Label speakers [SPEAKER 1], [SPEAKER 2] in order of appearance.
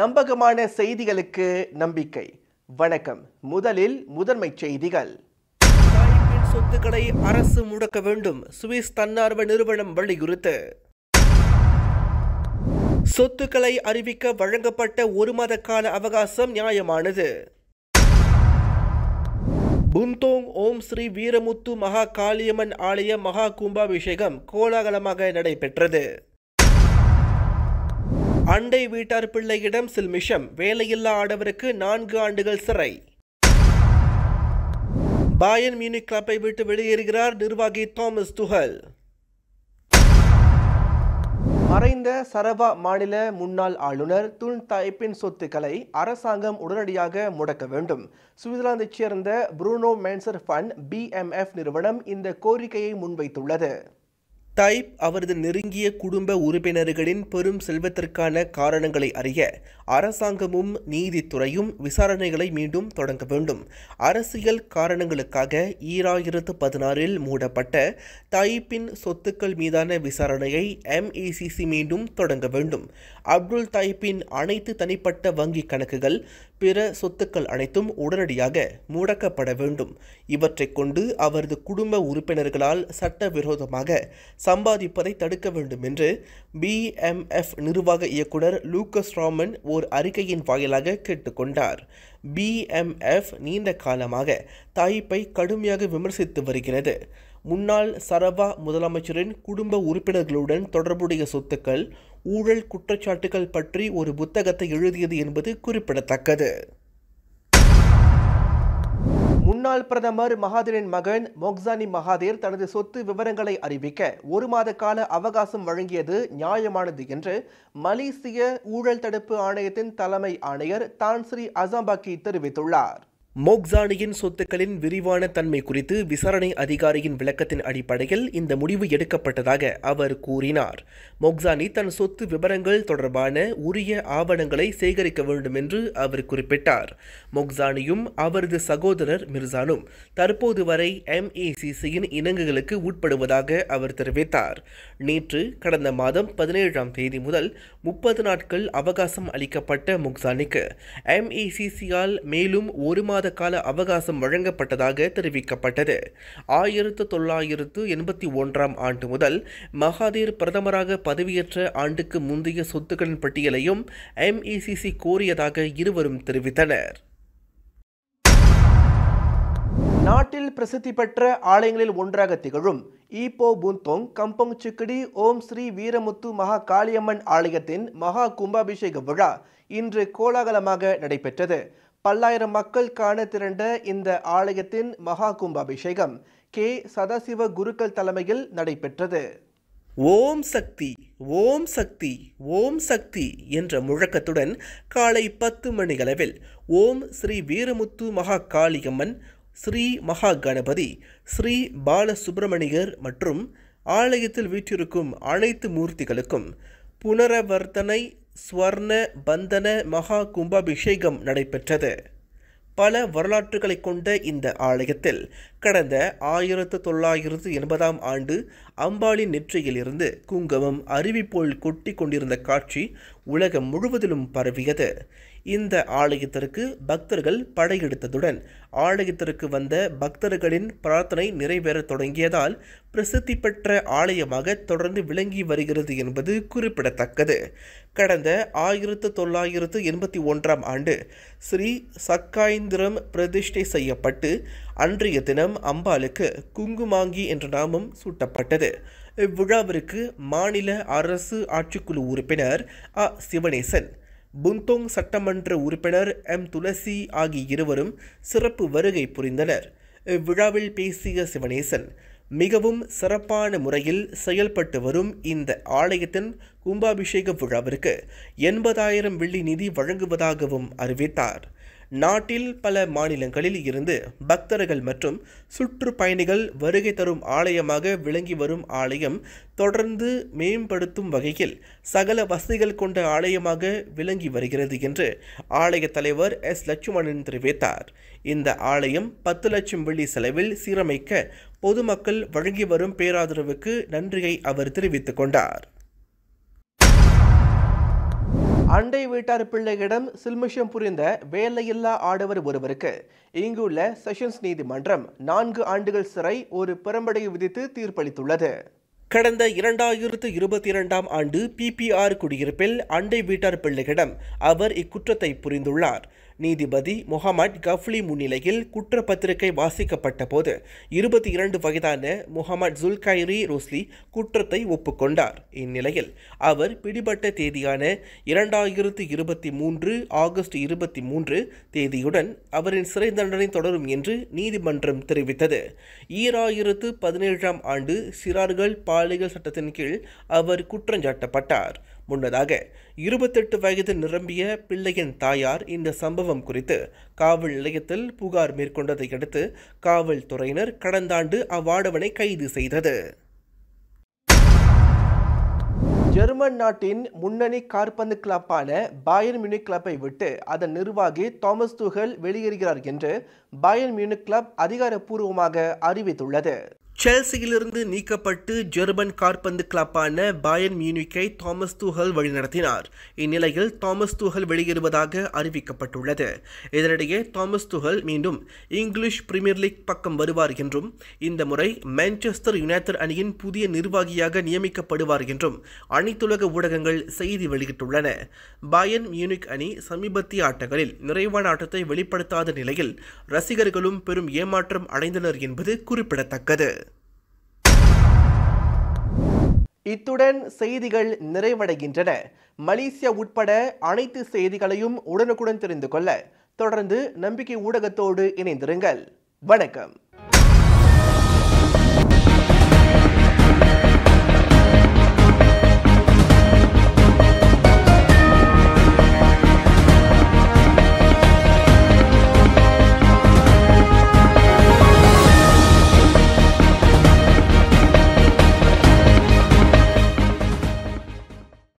[SPEAKER 1] நம்பகமான செய்திகளுக்கு நம்பிக்கை வணக்கம் முதலில் முதன்மை செய்திகள் தாய்ப்பின் சொத்துக்களை அரசு முடக்க வேண்டும் சுவிஸ் தன்னார்வ நிறுவனம் வலியுறுத்து சொத்துக்களை அறிவிக்க வழங்கப்பட்ட ஒரு மாத கால அவகாசம் நியாயமானது புந்தோங் ஓம் ஸ்ரீ வீரமுத்து மகா காளியம்மன் ஆலய மகா கும்பாபிஷேகம் கோலாகலமாக நடைபெற்றது அண்டை வீட்டார் பிள்ளையிடம் சில்மிஷம் வேலையில்லா ஆடவருக்கு நான்கு ஆண்டுகள் சிறை பாயன் மியூனிக் கிளப்பை விட்டு வெளியேறுகிறார் நிர்வாகி தாமஸ் துஹல் மறைந்த சரவா மாநில முன்னாள் ஆளுநர் துன் தாய்ப்பின் சொத்துக்களை அரசாங்கம் உடனடியாக முடக்க வேண்டும் சுவிட்சர்லாந்தைச் சேர்ந்த புரூனோ மேன்சர் ஃபண்ட் பிஎம்எஃப் நிறுவனம் இந்த கோரிக்கையை முன்வைத்துள்ளது டைப் அவரது நெருங்கிய குடும்ப உறுப்பினர்களின் பெரும் செல்வத்திற்கான காரணங்களை அறிய அரசாங்கமும் நீதித்துறையும் விசாரணைகளை மீண்டும் தொடங்க வேண்டும் அரசியல் காரணங்களுக்காக ஈராயிரத்து பதினாறில் மூடப்பட்ட தைப்பின் சொத்துக்கள் மீதான விசாரணையை எம்இசிசி மீண்டும் தொடங்க வேண்டும் அப்துல் தைப்பின் அனைத்து தனிப்பட்ட வங்கி கணக்குகள் பிற சொத்துக்கள் அனைத்தும் உடனடியாக முடக்கப்பட வேண்டும் இவற்றைக் கொண்டு அவரது குடும்ப உறுப்பினர்களால் சட்டவிரோதமாக சம்பாதிப்பதை தடுக்க வேண்டும் என்று பிஎம்எஃப் நிர்வாக இயக்குனர் லூக்கஸ் ராமன் ஓர் அறிக்கையின் வாயிலாக கேட்டுக்கொண்டார் பிஎம்எஃப் நீண்ட காலமாக தாய்ப்பை கடுமையாக விமர்சித்து வருகிறது முன்னாள் சரவா முதலமைச்சரின் குடும்ப உறுப்பினர்களுடன் தொடர்புடைய சொத்துக்கள் ஊழல் குற்றச்சாட்டுகள் பற்றி ஒரு புத்தகத்தை எழுதியது என்பது குறிப்பிடத்தக்கது முன்னாள் பிரதமர் மகாதீரின் மகன் மொக்சானி மகாதீர் தனது சொத்து விவரங்களை அறிவிக்க ஒரு மாத கால அவகாசம் வழங்கியது நியாயமானது என்று மலேசிய ஊழல் தடுப்பு ஆணையத்தின் தலைமை ஆணையர் தான்ஸ்ரீ அசாம்பாக்கி தெரிவித்துள்ளார் மோக்சானியின் சொத்துக்களின் விரிவான தன்மை குறித்து விசாரணை அதிகாரியின் விளக்கத்தின் அடிப்படையில் இந்த முடிவு எடுக்கப்பட்டதாக அவர் கூறினார் மோக்சானி தன் சொத்து விவரங்கள் தொடர்பான உரிய ஆவணங்களை சேகரிக்க வேண்டும் என்று அவர் குறிப்பிட்டார் மொக்சானியும் அவரது சகோதரர் மிர்சானும் தற்போது வரை எம்ஏசிசியின் இணங்குகளுக்கு உட்படுவதாக அவர் தெரிவித்தார் நேற்று கடந்த மாதம் பதினேழாம் தேதி முதல் முப்பது நாட்கள் அவகாசம் அளிக்கப்பட்ட மொக்சானிக்கு எம்ஏசிசியால் மேலும் ஒரு மாத மாத கால அவகாசம் வழங்கப்பட்டதாக தெரிவிக்கப்பட்டது ஆயிரத்து தொள்ளாயிரத்து எண்பத்தி ஒன்றாம் ஆண்டு முதல் மகாதீர் பிரதமராக பதவியேற்ற ஆண்டுக்கு முந்தைய சொத்துக்களின் பட்டியலையும் எம்இசிசி கோரியதாக இருவரும் தெரிவித்தனர் நாட்டில் பிரசித்தி பெற்ற ஆலயங்களில் ஒன்றாக திகழும் ஈப்போ புந்தோங் கம்பொங் சிக்கடி ஓம் ஸ்ரீ வீரமுத்து மகா காளியம்மன் ஆலயத்தின் மகா கும்பாபிஷேக விழா இன்று கோலாகலமாக நடைபெற்றது பல்லாயிரம் மக்கள் காண திரண்ட இந்த ஆலயத்தின் மகா கும்பாபிஷேகம் கே சதாசிவ குருக்கள் தலைமையில் நடைபெற்றது ஓம் சக்தி ஓம் சக்தி ஓம் சக்தி என்ற முழக்கத்துடன் காலை பத்து மணியளவில் ஓம் ஸ்ரீ வீரமுத்து மகா காளியம்மன் ஸ்ரீ மகா கணபதி ஸ்ரீ பாலசுப்பிரமணியர் மற்றும் ஆலயத்தில் வீற்றிருக்கும் அனைத்து மூர்த்திகளுக்கும் புனரவர்த்தனை ஸ்வர்ண பந்தன மகா கும்பாபிஷேகம் நடைபெற்றது பல வரலாற்றுகளை கொண்ட இந்த ஆலயத்தில் கடந்த ஆயிரத்து தொள்ளாயிரத்து எண்பதாம் ஆண்டு அம்பாளின் நெற்றியிலிருந்து குங்குமம் அருவிப்போல் கொட்டி கொண்டிருந்த காட்சி உலகம் முழுவதிலும் பரவியது இந்த ஆலயத்திற்கு பக்தர்கள் படையெடுத்ததுடன் ஆலயத்திற்கு வந்த பக்தர்களின் பிரார்த்தனை நிறைவேறத் தொடங்கியதால் பிரசித்தி பெற்ற ஆலயமாக தொடர்ந்து விளங்கி வருகிறது என்பது குறிப்பிடத்தக்கது கடந்த ஆயிரத்து தொள்ளாயிரத்து எண்பத்தி ஒன்றாம் ஆண்டு ஸ்ரீ சக்காயந்திரம் பிரதிஷ்டை செய்யப்பட்டு அன்றைய தினம் அம்பாளுக்கு குங்குமாங்கி என்ற நாமம் சூட்டப்பட்டது இவ்விழாவிற்கு மாநில அரசு ஆட்சிக்குழு உறுப்பினர் அ சிவனேசன் புந்தோங் சட்டமன்ற உறுப்பினர் எம் துளசி ஆகிய இருவரும் சிறப்பு வருகை புரிந்தனர் இவ்விழாவில் பேசிய சிவனேசன் மிகவும் சிறப்பான முறையில் செயல்பட்டு வரும் இந்த ஆலயத்தின் கும்பாபிஷேக விழாவிற்கு எண்பதாயிரம் வெள்ளி நிதி வழங்குவதாகவும் அறிவித்தார் நாட்டில் பல மாநிலங்களில் இருந்து பக்தர்கள் மற்றும் சுற்றுப்பயணிகள் வருகை தரும் ஆலயமாக விளங்கி வரும் ஆலயம் தொடர்ந்து மேம்படுத்தும் வகையில் சகல வசதிகள் கொண்ட ஆலயமாக விளங்கி வருகிறது என்று ஆலய தலைவர் எஸ் லட்சுமணன் தெரிவித்தார் இந்த ஆலயம் பத்து லட்சம் வெள்ளி செலவில் சீரமைக்க பொதுமக்கள் வழங்கி வரும் பேராதரவுக்கு நன்றியை அவர் தெரிவித்துக் கொண்டார் அண்டை வீட்டார் பிள்ளையிடம் சில்மிஷம் புரிந்த வேலையில்லா ஆடவர் ஒருவருக்கு இங்குள்ள செஷன்ஸ் நீதிமன்றம் நான்கு ஆண்டுகள் சிறை ஒரு பெரும்படையை விதித்து தீர்ப்பளித்துள்ளது கடந்த இரண்டாயிரத்து இருபத்தி இரண்டாம் ஆண்டு பிபிஆர் குடியிருப்பில் அண்டை வீட்டார் பிள்ளையிடம் அவர் இக்குற்றத்தை புரிந்துள்ளார் நீதிபதி முகமது கஃப்லி முன்னிலையில் குற்றப்பத்திரிகை வாசிக்கப்பட்ட போது இருபத்தி இரண்டு வயதான முகமது ஜுல்கைரி ரோஸ்லி குற்றத்தை ஒப்புக்கொண்டார் இந்நிலையில் அவர் பிடிபட்ட தேதியான இரண்டாயிரத்து இருபத்தி மூன்று ஆகஸ்ட் இருபத்தி மூன்று தேதியுடன் அவரின் சிறை தண்டனை தொடரும் என்று நீதிமன்றம் தெரிவித்தது ஈராயிரத்து பதினேழாம் ஆண்டு சிறார்கள் பாலியல் சட்டத்தின் கீழ் அவர் குற்றஞ்சாட்டப்பட்டார் முன்னதாக இருபத்தெட்டு வயது நிரம்பிய பிள்ளையின் தாயார் இந்த சம்பவம் குறித்து காவல் நிலையத்தில் புகார் மேற்கொண்டதை அடுத்து காவல்துறையினர் கடந்த ஆண்டு அவ்வாடவனை கைது செய்தது ஜெர்மன் நாட்டின் முன்னணி காற்பந்து கிளப்பான பாயர் மியூனிக் கிளப்பை விட்டு அதன் நிர்வாகி தாமஸ் துகல் வெளியேறுகிறார் என்று பாயர் மியூனிக் கிளப் அதிகாரப்பூர்வமாக அறிவித்துள்ளது செல்சியிலிருந்து நீக்கப்பட்டு ஜெர்மன் காற்பந்து கிளப்பான பயன் மியூனிக்கை தாமஸ் தூஹல் வழிநடத்தினார் இந்நிலையில் தாமஸ் தூஹல் வெளியேறுவதாக அறிவிக்கப்பட்டுள்ளது இதனிடையே தாமஸ் துஹல் மீண்டும் இங்கிலீஷ் பிரீமியர் லீக் பக்கம் வருவார் என்றும் இந்த முறை மான்செஸ்டர் யுனைடெட் அணியின் புதிய நிர்வாகியாக நியமிக்கப்படுவார் என்றும் அனைத்துலக ஊடகங்கள் செய்தி வெளியிட்டுள்ளன பயன் மியூனிக் அணி சமீபத்திய ஆட்டங்களில் நிறைவான ஆட்டத்தை வெளிப்படுத்தாத நிலையில் ரசிகர்களும் பெரும் ஏமாற்றம் அடைந்தனர் என்பது குறிப்பிடத்தக்கது இத்துடன் செய்திகள் நிறைவடைகின்றன மலேசியா உட்பட அனைத்து செய்திகளையும் உடனுக்குடன் தெரிந்து கொள்ள தொடர்ந்து நம்பிக்கை ஊடகத்தோடு இணைந்திருங்கள் வணக்கம்